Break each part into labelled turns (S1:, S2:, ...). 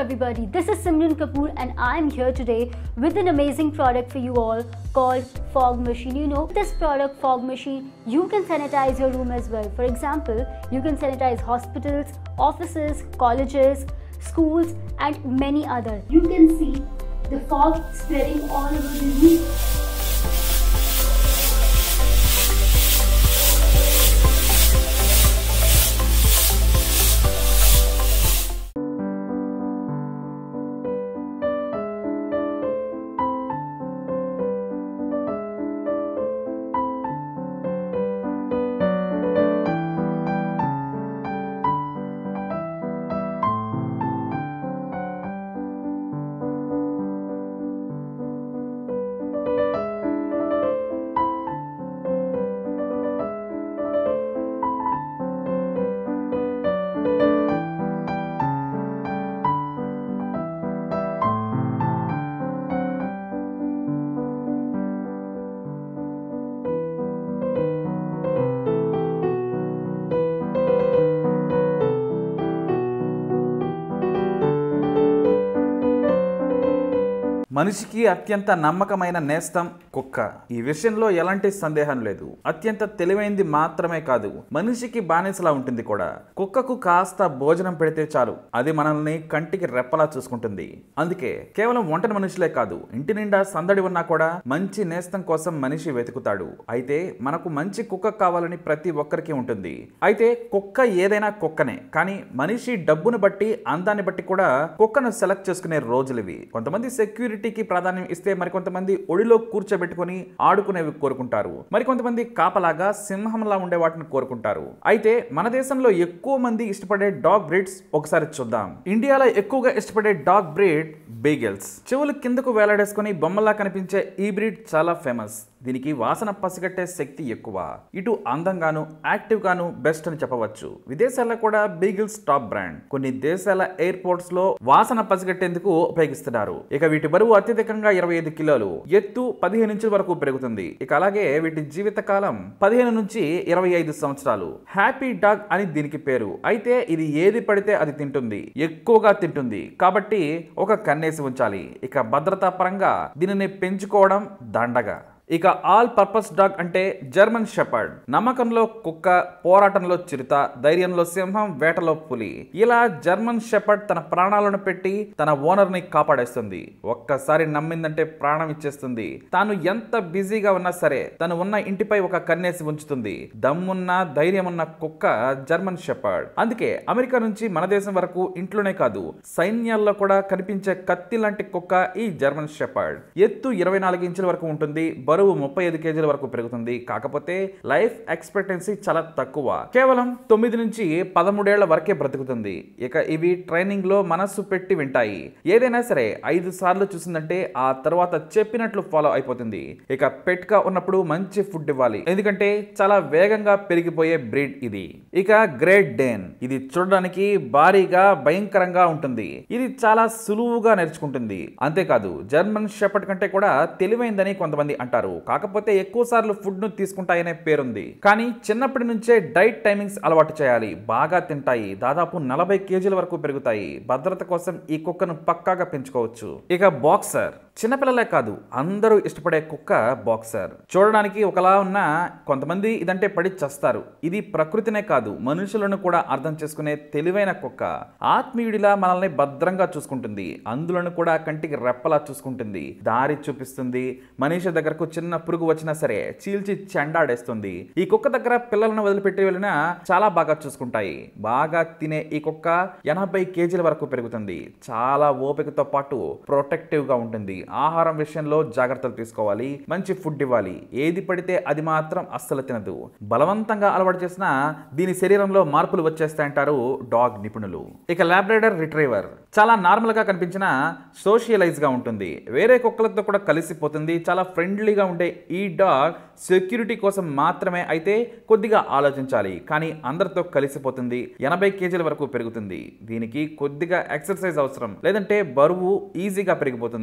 S1: everybody, this is Simran Kapoor and I am here today with an amazing product for you all called Fog Machine. You know, this product Fog Machine, you can sanitize your room as well. For example, you can sanitize hospitals, offices, colleges, schools and many other. You can see the fog spreading all over the room.
S2: మనిషికి అత్యంత నమ్మకమైన నేస్తం కుక్క ఈ విషయంలో ఎలాంటి సందేహం లేదు అత్యంత తెలివైంది మాత్రమే కాదు మనిషికి బానిసలా ఉంటుంది కూడా కుక్కకు కాస్త భోజనం పెడితే చాలు అది మనల్ని కంటికి రెప్పలా చూసుకుంటుంది అందుకే కేవలం ఒంటరి మనుషులే కాదు ఇంటి నిండా సందడి ఉన్నా కూడా మంచి నేస్తం కోసం మనిషి వెతుకుతాడు అయితే మనకు మంచి కుక్క కావాలని ప్రతి ఒక్కరికి ఉంటుంది అయితే కుక్క ఏదైనా కుక్కనే కానీ మనిషి డబ్బును బట్టి అందాన్ని బట్టి కూడా కుక్కను సెలెక్ట్ చేసుకునే రోజులు ఇవి కొంతమంది సెక్యూరిటీకి ప్రాధాన్యం ఇస్తే మరికొంతమంది ఒడిలో కూర్చోబెట్టుకుని ఆడుకునేవి కోరుకుంటారు మరికొంతమంది కాపలాగా సింహంలా ఉండే వాటిని కోరుకుంటారు అయితే మన దేశంలో ఎక్కువ మంది ఇష్టపడే డాగ్ బ్రీడ్స్ ఒకసారి చూద్దాం ఇండియాలో ఎక్కువగా ఇష్టపడే డాగ్ బ్రీడ్ బేగెల్స్ చెవులు కిందకు వేలాడేసుకుని బొమ్మలా కనిపించే ఈ బ్రీడ్ చాలా ఫేమస్ దీనికి వాసన పసిగట్టే శక్తి ఎక్కువ ఇటు అందంగాను యాక్టివ్ గాను బెస్ట్ అని చెప్పవచ్చు విదేశాల్లో కూడా బీగిల్స్ టాప్ బ్రాండ్ కొన్ని దేశాల ఎయిర్పోర్ట్స్ లో వాసన పసిగట్టేందుకు ఉపయోగిస్తున్నారు ఇక వీటి బరువు అత్యధికంగా ఇరవై ఐదు కిలోలు ఎత్తు పదిహేను ఇంచుల వరకు పెరుగుతుంది ఇక అలాగే వీటి జీవిత కాలం పదిహేను నుంచి ఇరవై ఐదు సంవత్సరాలు హ్యాపీ డాగ్ అని దీనికి పేరు అయితే ఇది ఏది పడితే అది తింటుంది ఎక్కువగా తింటుంది కాబట్టి ఒక కన్నేసి ఉంచాలి ఇక భద్రతా పరంగా దీనిని పెంచుకోవడం దండగా ఇక ఆల్ పర్పస్ డాగ్ అంటే జర్మన్ షెపర్డ్ నమ్మకంలో కుక్క పోరాటంలో చిరుత ధైర్యంలో సింహం వేటలో పులి ఇలా జర్మన్ షెపర్డ్ తన ప్రాణాలను పెట్టి తన ఓనర్ ని కాపాడేస్తుంది ఒక్కసారి నమ్మిందంటే ప్రాణం ఇచ్చేస్తుంది తాను ఎంత బిజీగా ఉన్నా సరే తను ఉన్న ఇంటిపై ఒక కన్నేసి ఉంచుతుంది దమ్మున్న ధైర్యం ఉన్న కుక్క జర్మన్ షెపర్డ్ అందుకే అమెరికా నుంచి మన దేశం వరకు ఇంట్లోనే కాదు సైన్యాల్లో కూడా కనిపించే కత్తి లాంటి కుక్క ఈ జర్మన్ షెపర్డ్ ఎత్తు ఇరవై నాలుగు ఇంచుల వరకు ఉంటుంది బరువు ముప్పై ఐదు కేజీల వరకు పెరుగుతుంది కాకపోతే లైఫ్ ఎక్స్పెక్టెన్సీ చాలా తక్కువ కేవలం తొమ్మిది నుంచి పదమూడేళ్ల వరకే బ్రతుకుతుంది ఇక ఇవి ట్రైనింగ్ లో మనస్సు పెట్టి వింటాయి ఏదైనా సరే ఐదు సార్లు చూసిందంటే ఆ తర్వాత చెప్పినట్లు ఫాలో అయిపోతుంది ఇక పెట్ గా ఉన్నప్పుడు మంచి ఫుడ్ ఇవ్వాలి ఎందుకంటే చాలా వేగంగా పెరిగిపోయే బ్రీడ్ ఇది ఇక గ్రేట్ డేన్ ఇది చూడడానికి భారీగా భయంకరంగా ఉంటుంది ఇది చాలా సులువుగా నేర్చుకుంటుంది అంతేకాదు జర్మన్ షెపర్డ్ కంటే కూడా తెలివైందని కొంతమంది అంటారు కాకపోతే ఎక్కువ సార్లు ఫుడ్ ను తీసుకుంటాయనే పేరుంది కానీ చిన్నప్పటి నుంచే డైట్ టైమింగ్స్ అలవాటు చేయాలి బాగా తింటాయి దాదాపు నలభై కేజీల వరకు పెరుగుతాయి భద్రత కోసం ఈ కుక్కను పక్కాగా పెంచుకోవచ్చు ఇక బాక్సర్ చిన్నపిల్లలే కాదు అందరూ ఇష్టపడే కుక్క బాక్సర్ చూడడానికి ఒకలా ఉన్న కొంతమంది ఇదంటే పడి చస్తారు ఇది ప్రకృతినే కాదు మనుషులను కూడా అర్థం చేసుకునే తెలివైన కుక్క ఆత్మీయుడిలా మనల్ని భద్రంగా చూసుకుంటుంది అందులను కూడా కంటికి రెప్పలా చూసుకుంటుంది దారి చూపిస్తుంది మనిషి దగ్గరకు చిన్న పురుగు వచ్చినా సరే చీల్చి చెండాడేస్తుంది ఈ కుక్క దగ్గర పిల్లలను వదిలిపెట్టి వెళ్ళినా చాలా బాగా చూసుకుంటాయి బాగా తినే ఈ కుక్క ఎనభై కేజీల వరకు పెరుగుతుంది చాలా ఓపికతో పాటు ప్రొటెక్టివ్ గా ఉంటుంది ఆహారం విషయంలో జాగ్రత్తలు తీసుకోవాలి మంచి ఫుడ్ ఇవ్వాలి ఏది పడితే అది మాత్రం అస్సలు తినదు బలవంతంగా అలవాటు చేసిన దీని శరీరంలో మార్పులు వచ్చేస్తాయంటారు డాగ్ నిపుణులు ఇక లాబ్రేడర్ రిట్రీవర్ చాలా నార్మల్ గా కనిపించిన సోషియలైజ్ గా ఉంటుంది వేరే కుక్కలతో కూడా కలిసిపోతుంది చాలా ఫ్రెండ్లీగా ఉండే ఈ డాగ్ సెక్యూరిటీ కోసం మాత్రమే అయితే కొద్దిగా ఆలోచించాలి కానీ అందరితో కలిసిపోతుంది ఎనభై కేజీల వరకు పెరుగుతుంది దీనికి కొద్దిగా ఎక్సర్సైజ్ అవసరం లేదంటే బరువు ఈజీగా పెరిగిపోతుంది అందుకే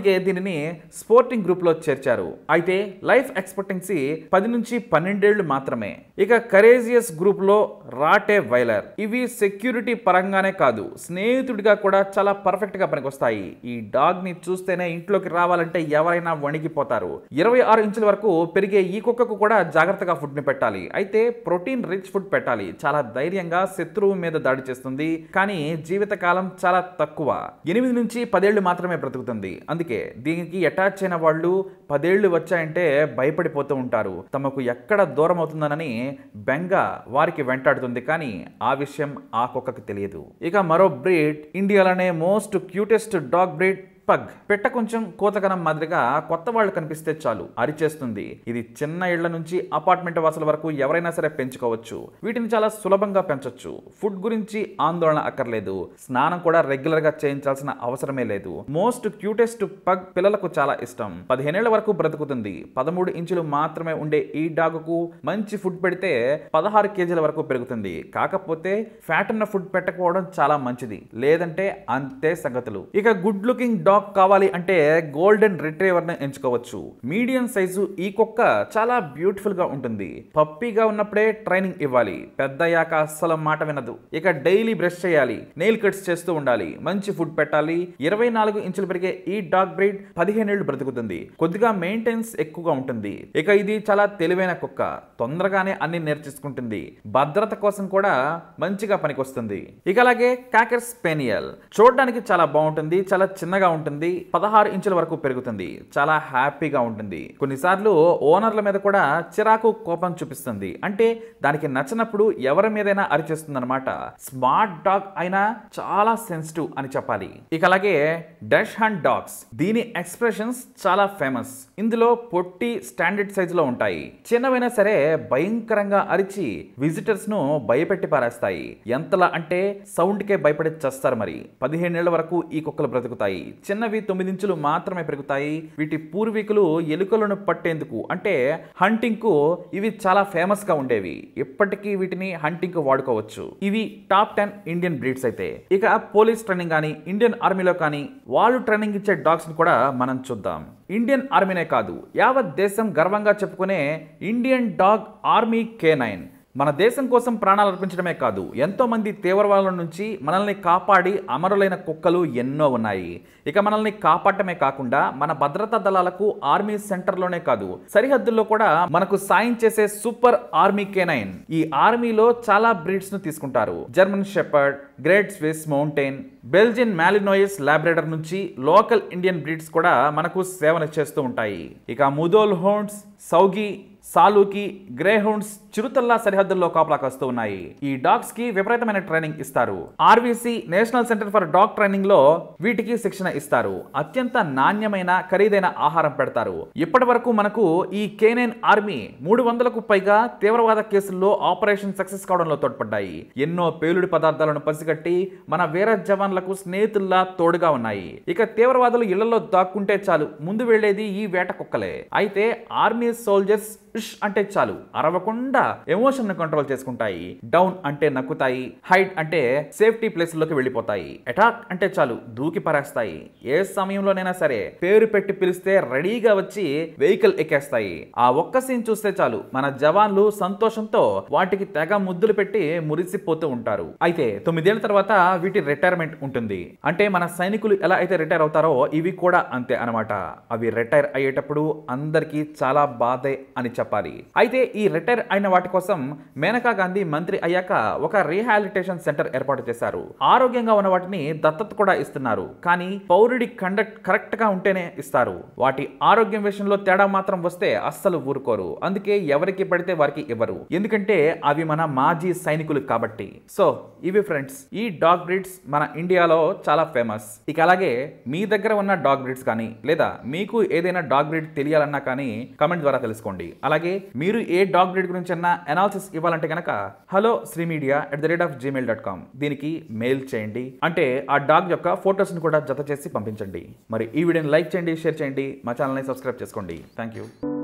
S2: అందుకే దీనిని స్పోర్టింగ్ గ్రూప్ లో చేర్చారు అయితే లైఫ్ ఎక్స్పెక్టెన్సీ పది నుంచి పన్నెండేళ్లు మాత్రమే ఇక కరేజియస్ గ్రూప్ లో రాటే వైలర్ ఇవి సెక్యూరిటీ పరంగానే కాదు స్నేహితుడిగా కూడా చాలా పర్ఫెక్ట్ గా పనికొస్తాయి ఈ డాగ్ ని చూస్తేనే ఇంట్లోకి రావాలంటే ఎవరైనా వణికిపోతారు ఇరవై ఆరు ఇంచుల వరకు పెరిగే ఈ కుక్కకు కూడా జాగ్రత్తగా ఫుడ్ ని పెట్టాలి అయితే ప్రోటీన్ రిచ్ ఫుడ్ పెట్టాలి చాలా ధైర్యంగా శత్రువు మీద దాడి చేస్తుంది కానీ జీవితకాలం చాలా తక్కువ ఎనిమిది నుంచి పదేళ్లు మాత్రమే బ్రతుకుతుంది అందుకే దీనికి అటాచ్ అయిన వాళ్ళు పదేళ్లు వచ్చాయంటే భయపడిపోతూ ఉంటారు తమకు ఎక్కడ దూరం అవుతుందనని బెంగ వారికి వెంటాడుతుంది కానీ ఆ విషయం ఆ కుక్కకి తెలియదు ఇక మరో బ్రీడ్ ఇండియాలోనే most cutest dog breed pug పెట్ట కొంచెం కోతకనం మాదిరిగా కొత్త వాళ్ళు కనిపిస్తే చాలు అరిచేస్తుంది ఇది చిన్న ఇళ్ల నుంచి అపార్ట్మెంట్ వాసుల వరకు ఎవరైనా సరే పెంచుకోవచ్చు వీటిని చాలా సులభంగా పెంచొచ్చు ఫుడ్ గురించి ఆందోళన అక్కర్లేదు స్నానం కూడా రెగ్యులర్ గా చేయించాల్సిన అవసరమే లేదు మోస్ట్ క్యూటెస్ట్ పగ్ పిల్లలకు చాలా ఇష్టం పదిహేనేళ్ల వరకు బ్రతుకుతుంది పదమూడు ఇంచులు మాత్రమే ఉండే ఈ డాగుకు మంచి ఫుడ్ పెడితే పదహారు కేజీల వరకు పెరుగుతుంది కాకపోతే ఫ్యాట్ ఉన్న ఫుడ్ పెట్టకపోవడం చాలా మంచిది లేదంటే అంతే సంగతులు ఇక గుడ్ లుకింగ్ డాగ్ కావాలి అంటే గోల్డెన్ రిట్రీవర్ ని ఎంచుకోవచ్చు మీడియం సైజు ఈ కుక్క చాలా బ్యూటిఫుల్ గా ఉంటుంది పప్పీగా ఉన్నప్పుడే ట్రైనింగ్ ఇవ్వాలి పెద్దయ్యాక అస్సలు మాట వినదు ఇక డైలీ బ్రష్ చేయాలి నెయిల్ కట్స్ చేస్తూ ఉండాలి మంచి ఫుడ్ పెట్టాలి ఇరవై నాలుగు ఇంచులు పెరిగే ఈ డాగ్ బ్రీడ్ పదిహేనేళ్లు బ్రతుకుతుంది కొద్దిగా మెయింటెనెన్స్ ఎక్కువగా ఉంటుంది ఇక ఇది చాలా తెలివైన కుక్క తొందరగానే అన్ని నేర్చేసుకుంటుంది భద్రత కోసం కూడా మంచిగా పనికొస్తుంది ఇక అలాగే కాకర్ స్పెనియల్ చూడడానికి చాలా బాగుంటుంది చాలా చిన్నగా ఉంటుంది పదహారు ఇంచుల వరకు పెరుగుతుంది చాలా హ్యాపీగా ఉంటుంది కొన్నిసార్లు ఓనర్ల మీద కూడా చిరాకు కోపం చూపిస్తుంది అంటే దానికి నచ్చినప్పుడు ఎవరి మీదైనా అరిచేస్తుంది అనమాట స్మార్ట్ డాగ్ అయినా చాలా సెన్సిటివ్ అని చెప్పాలి ఇక అలాగే డష్ హ్యాండ్ డాగ్స్ దీని ఎక్స్ప్రెషన్స్ చాలా ఫేమస్ ఇందులో పొట్టి స్టాండర్డ్ సైజులో ఉంటాయి చిన్నవైనా సరే భయంకరంగా అరిచి విజిటర్స్ ను భయపెట్టి పారేస్తాయి ఎంతలా అంటే సౌండ్ కే భయపడి చస్తారు మరి పదిహేనేళ్ల వరకు ఈ కుక్కలు బ్రతుకుతాయి చిన్నవి తొమ్మిదించులు మాత్రమే పెరుగుతాయి వీటి పూర్వీకులు ఎలుకలను పట్టేందుకు అంటే హంటింగ్ కు ఇవి చాలా ఫేమస్ గా ఉండేవి ఇప్పటికీ వీటిని హంటింగ్ కు వాడుకోవచ్చు ఇవి టాప్ టెన్ ఇండియన్ బ్రీడ్స్ అయితే ఇక పోలీస్ ట్రైనింగ్ కానీ ఇండియన్ ఆర్మీలో కానీ వాళ్ళు ట్రైనింగ్ ఇచ్చే డాగ్స్ ని కూడా మనం చూద్దాం ఇండియన్ ఆర్మీనే కాదు యావత్ దేశం గర్వంగా చెప్పుకునే Indian dog army K nine మన దేశం కోసం ప్రాణాలు అర్పించడమే కాదు ఎంతో మంది తీవ్రవాదుల నుంచి మనల్ని కాపాడి అమరులైన కుక్కలు ఎన్నో ఉన్నాయి ఇక మనల్ని కాపాడటమే కాకుండా మన భద్రతా దళాలకు ఆర్మీ సెంటర్లోనే కాదు సరిహద్దుల్లో కూడా మనకు సాయం చేసే సూపర్ ఆర్మీ కేనైన్ ఈ ఆర్మీలో చాలా బ్రీడ్స్ ను తీసుకుంటారు German shepherd great Swiss mountain Belgian Malinois Labrador నుంచి లోకల్ ఇండియన్ బ్రీడ్స్ కూడా మనకు సేవలు చేస్తూ ఉంటాయి ఇక ముదోల్ హోన్స్ సౌగి సాలూకి గ్రే హౌండ్స్ చిరుతల్లా సరిహద్దుల్లో కాపలా కాస్తూ ఉన్నాయి ఈ డాగ్స్ కి విపరీతమైన ట్రైనింగ్ ఇస్తారు RVC national centre for dog training లో వీటికి శిక్షణ ఇస్తారు అత్యంత నాణ్యమైన ఖరీదైన ఆహారం పెడతారు ఇప్పటి వరకు మనకు ఈ కేనైన్ ఆర్మీ మూడు వందలకు పైగా తీవ్రవాద కేసుల్లో ఆపరేషన్ సక్సెస్ కావడంలో తోడ్పడ్డాయి ఎన్నో పేలుడి పదార్థాలను పసిగట్టి మన వీర జవాన్లకు స్నేహితుల్లా తోడుగా ఉన్నాయి ఇక తీవ్రవాదులు ఇళ్లలో దాక్కుంటే చాలు ముందు వెళ్లేది ఈ వేట కుక్కలే అయితే ఆర్మీ సోల్జర్స్ ఇష్ అంటే చాలు అరవకుండా ఎమోషన్ ను కంట్రోల్ చేసుకుంటాయి డౌన్ అంటే నక్కుతాయి హైట్ అంటే సేఫ్టీ ప్లేస్ లోకి వెళ్ళిపోతాయి అటాక్ అంటే చాలు దూకి పరేస్తాయి ఏ సమయంలోనైనా సరే పేరు పెట్టి పిలిస్తే రెడీగా వచ్చి వెహికల్ ఎక్కేస్తాయి ఆ ఒక్క సీన్ చూస్తే చాలు మన జవాన్లు సంతోషంతో వాటికి తెగ ముద్దులు పెట్టి మురిసిపోతూ ఉంటారు అయితే తొమ్మిదేళ్ల తర్వాత వీటి రిటైర్మెంట్ ఉంటుంది అంటే మన సైనికులు ఎలా అయితే రిటైర్ అవుతారో ఇవి కూడా అంతే అన్నమాట అవి రిటైర్ అయ్యేటప్పుడు అందరికీ చాలా బాధే అని చెప్పాలి అయితే ఈ రిటైర్ అయిన వాటి కోసం మేనకా గాంధీ మంత్రి అయ్యాక ఒక రీహాబిలిటేషన్ సెంటర్ ఏర్పాటు చేశారు ఆరోగ్యంగా ఉన్న వాటిని దత్తత కూడా ఇస్తున్నారు కానీ పౌరుడి కండక్ట్ కరెక్ట్ గా ఉంటేనే ఇస్తారు వాటి ఆరోగ్యం విషయంలో తేడా మాత్రం వస్తే అస్సలు ఊరుకోరు అందుకే ఎవరికి పడితే వారికి ఇవ్వరు ఎందుకంటే అవి మన మాజీ సైనికులు కాబట్టి సో ఇవి ఫ్రెండ్స్ ఈ డాగ్ బ్రీడ్స్ మన ఇండియాలో చాలా ఫేమస్ ఇక అలాగే మీ దగ్గర ఉన్న డాగ్ బ్రీడ్స్ కానీ లేదా మీకు ఏదైనా డాగ్ బ్రీడ్ తెలియాలన్నా కానీ కమెంట్ ద్వారా తెలుసుకోండి అలాగే మీరు ఏ డాగ్ బ్రీడ్ గురించి అన్నా అనాలిసిస్ ఇవ్వాలంటే కనుక hello Sri media at the rate of Gmail dot com దీనికి మెయిల్ చేయండి అంటే ఆ డాగ్ యొక్క ఫొటోస్ని కూడా జత చేసి పంపించండి మరి ఈ వీడియోని లైక్ చేయండి షేర్ చేయండి మా ఛానల్ని సబ్స్క్రైబ్ చేసుకోండి థ్యాంక్ యూ